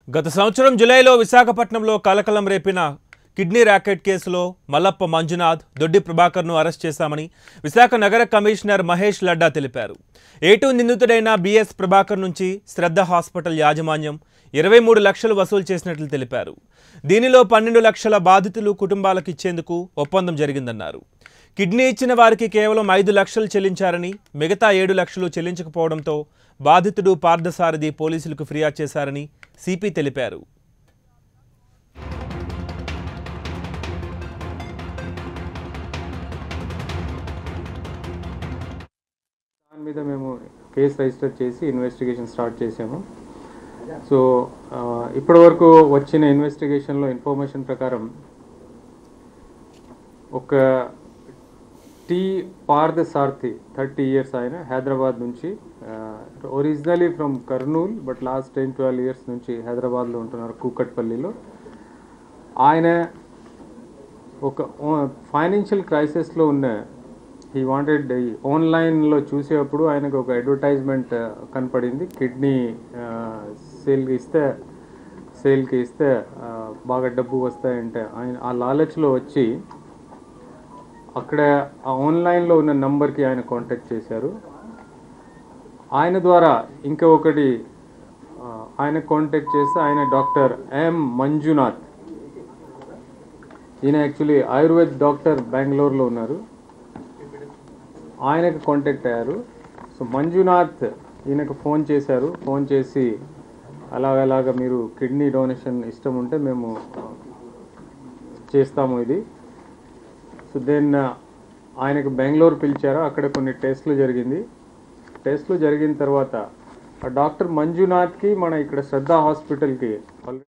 గత సంవత్సరం జూలైలో విశాఖపట్నంలో కలకలం రేపిన కిడ్నీ ర్యాకెట్ కేసులో మల్లప్ప మంజునాథ్ దొడ్డి ప్రభాకర్ను అరెస్ట్ చేశామని విశాఖ నగర కమిషనర్ మహేష్ లడ్డా తెలిపారు ఏటూ నిందితుడైన బిఎస్ ప్రభాకర్ నుంచి శ్రద్ధ హాస్పిటల్ యాజమాన్యం ఇరవై మూడు లక్షలు వసూలు చేసినట్లు తెలిపారు దీనిలో పన్నెండు లక్షల బాధితులు కుటుంబాలకు ఇచ్చేందుకు ఒప్పందం జరిగిందన్నారు కిడ్నీ ఇచ్చిన వారికి కేవలం ఐదు లక్షలు చెల్లించారని మిగతా ఏడు లక్షలు చెల్లించకపోవడంతో బాధితుడు పార్థసారథి పోలీసులకు ఫిర్యాదు చేశారని సిపి తెలిపారు దాని మీద మేము కేసు రిజిస్టర్ చేసి ఇన్వెస్టిగేషన్ స్టార్ట్ చేసాము సో ఆ, ఇప్పటి వరకు వచ్చిన ఇన్వెస్టిగేషన్లో ఇన్ఫర్మేషన్ ప్రకారం ఒక టీ పార్థ సార్థి థర్టీ ఇయర్స్ ఆయన హైదరాబాద్ నుంచి originally from Kurnool but last ten twelve years నుంచి హైదరాబాద్లో ఉంటున్నారు కూకట్పల్లిలో ఆయన ఒక ఫైనాన్షియల్ క్రైసిస్లో ఉన్న ఈ వాంటెడ్ ఈ ఆన్లైన్లో చూసేటప్పుడు ఆయనకు ఒక అడ్వర్టైజ్మెంట్ కనపడింది కిడ్నీ సేల్కి ఇస్తే సేల్కి ఇస్తే ఆ, బాగా డబ్బు వస్తాయంటే ఆయన ఆ లాలచ్లో వచ్చి అక్కడ ఆ ఆన్లైన్లో ఉన్న నంబర్కి ఆయన కాంటాక్ట్ చేశారు ఆయన ద్వారా ఇంకా ఒకటి ఆ, ఆయన కాంటాక్ట్ చేస్తే ఆయన డాక్టర్ ఎం మంజునాథ్ ఈయన యాక్చువల్లీ ఆయుర్వేద్ డాక్టర్ బెంగళూరులో ఉన్నారు ఆయనకు కాంటాక్ట్ అయ్యారు సో మంజునాథ్ ఈయనకు ఫోన్ చేశారు ఫోన్ చేసి అలాగలాగా మీరు కిడ్నీ డొనేషన్ ఇష్టం ఉంటే మేము చేస్తాము ఇది సో దెన్ ఆయనకు బెంగళూరు పిలిచారు అక్కడ కొన్ని టెస్టులు జరిగింది టెస్టులు జరిగిన తర్వాత ఆ డాక్టర్ మంజునాథ్కి మన ఇక్కడ శ్రద్ధ హాస్పిటల్కి